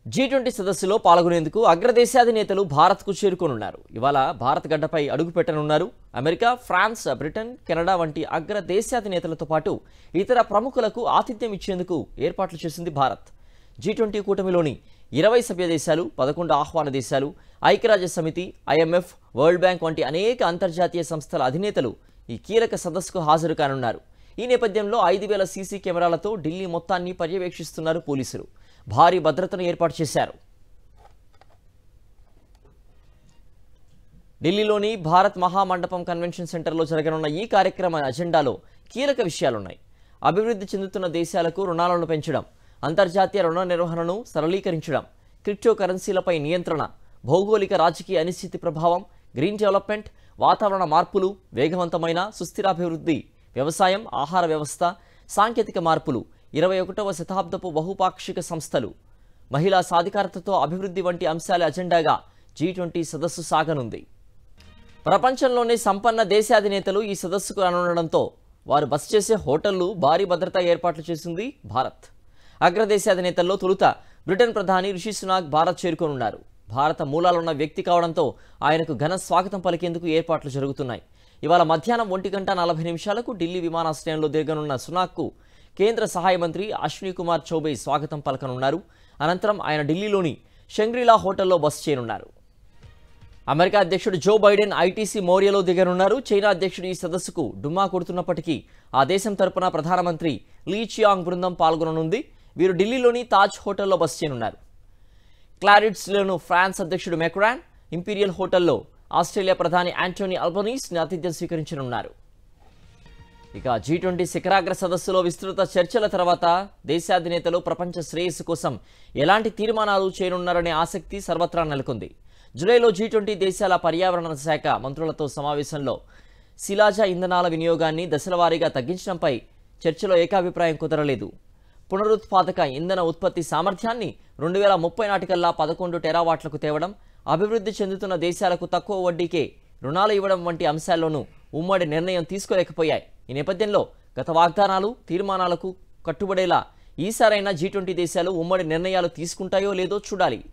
G twenty సదస్సులో పాల్గొనేందుకు అగ్రదేశాధినేతలు భారత్కు చేరుకోనున్నారు ఇవాళ భారత్ గడ్డపై అడుగు పెట్టనున్నారు అమెరికా ఫ్రాన్స్ బ్రిటన్ కెనడా వంటి అగ్ర దేశాధినేతలతో పాటు ఇతర ప్రముఖులకు ఆతిథ్యం ఇచ్చేందుకు ఏర్పాట్లు చేసింది భారత్ జీ ట్వంటీ కూటమిలోని ఇరవై సభ్య దేశాలు పదకొండు ఆహ్వాన దేశాలు ఐక్యరాజ్య సమితి ఐఎంఎఫ్ వరల్డ్ బ్యాంక్ వంటి అనేక అంతర్జాతీయ సంస్థల అధినేతలు ఈ కీలక సదస్సుకు హాజరు కానున్నారు ఈ నేపథ్యంలో ఐదు వేల సీసీ కెమెరాలతో ఢిల్లీ మొత్తాన్ని పర్యవేక్షిస్తున్నారు పోలీసులు భారీ భద్రతను ఏర్పాటు చేశారు ఢిల్లీలోని భారత్ మహామండపం కన్వెన్షన్ సెంటర్లో జరగనున్న ఈ కార్యక్రమ అజెండాలో కీలక విషయాలున్నాయి అభివృద్ధి చెందుతున్న దేశాలకు రుణాలను పెంచడం అంతర్జాతీయ రుణ నిర్వహణను సరళీకరించడం క్రిప్టో కరెన్సీలపై నియంత్రణ భౌగోళిక రాజకీయ అనిశ్చితి ప్రభావం గ్రీన్ డెవలప్మెంట్ వాతావరణ మార్పులు వేగవంతమైన సుస్థిరాభివృద్ధి వ్యవసాయం ఆహార వ్యవస్థ సాంకేతిక మార్పులు ఇరవై ఒకటవ శతాబ్దపు బహుపాక్షిక సంస్థలు మహిళా సాధికారతతో అభివృద్ధి వంటి అంశాల అజెండాగా జీ ట్వంటీ సదస్సు సాగనుంది ప్రపంచంలోనే సంపన్న దేశాధినేతలు ఈ సదస్సుకు రానుండడంతో వారు బస చేసే హోటళ్లు భారీ భద్రతా ఏర్పాట్లు చేసింది భారత్ అగ్రదేశాధినేతల్లో తొలుత బ్రిటన్ ప్రధాని రిషి సునాక్ భారత్ చేరుకోనున్నారు భారత మూలాలున్న వ్యక్తి కావడంతో ఆయనకు ఘన స్వాగతం పలికేందుకు ఏర్పాట్లు జరుగుతున్నాయి ఇవాళ మధ్యాహ్నం ఒంటి గంట నలభై నిమిషాలకు ఢిల్లీ విమానాశ్రయంలో దిగనున్న సునాక్కు కేంద్ర సహాయ మంత్రి అశ్విని కుమార్ చౌబే స్వాగతం పలకనున్నారు అనంతరం ఆయన ఢిల్లీలోని షంగ్రీలా హోటల్లో బస చేయనున్నారు అమెరికా అధ్యక్షుడు జో బైడెన్ ఐటీసీ మోరియలో దిగనున్నారు చైనా అధ్యక్షుడు ఈ సదస్సుకు డుమ్మా కొడుతున్నప్పటికీ ఆ దేశం తరపున ప్రధానమంత్రి లీ చియాంగ్ బృందం పాల్గొననుంది వీరు ఢిల్లీలోని తాజ్ హోటల్లో బస చేయనున్నారు క్లారిడ్స్లోను ఫ్రాన్స్ అధ్యక్షుడు మెక్రాన్ ఇంపీరియల్ హోటల్లో ఆస్ట్రేలియా ప్రధాని యాంటోనీ అల్బనీస్ ఆతిథ్యం స్వీకరించనున్నారు ఇక జీ ట్వంటీ శిఖరాగ్ర సదస్సులో విస్తృత చర్చల తర్వాత దేశాధినేతలు ప్రపంచ శ్రేయస్సు కోసం ఎలాంటి తీర్మానాలు చేయనున్నారనే ఆసక్తి సర్వత్రా నెలకొంది జూలైలో జీ ట్వంటీ దేశాల పర్యావరణ శాఖ మంత్రులతో సమావేశంలో శిలాజ ఇంధనాల వినియోగాన్ని దశలవారీగా తగ్గించడంపై చర్చలో ఏకాభిప్రాయం కుదరలేదు పునరుత్పాదక ఇంధన ఉత్పత్తి సామర్థ్యాన్ని రెండు వేల ముప్పై నాటికల్లా పదకొండు టెరావాట్లకు తేవడం అభివృద్ధి చెందుతున్న దేశాలకు తక్కువ వడ్డీకే రుణాలు ఇవ్వడం వంటి అంశాల్లోనూ ఉమ్మడి నిర్ణయం తీసుకోలేకపోయాయి ఈ నేపథ్యంలో గత వాగ్దానాలు తీర్మానాలకు కట్టుబడేలా ఈసారైనా జీ ట్వంటీ దేశాలు ఉమ్మడి నిర్ణయాలు తీసుకుంటాయో లేదో చూడాలి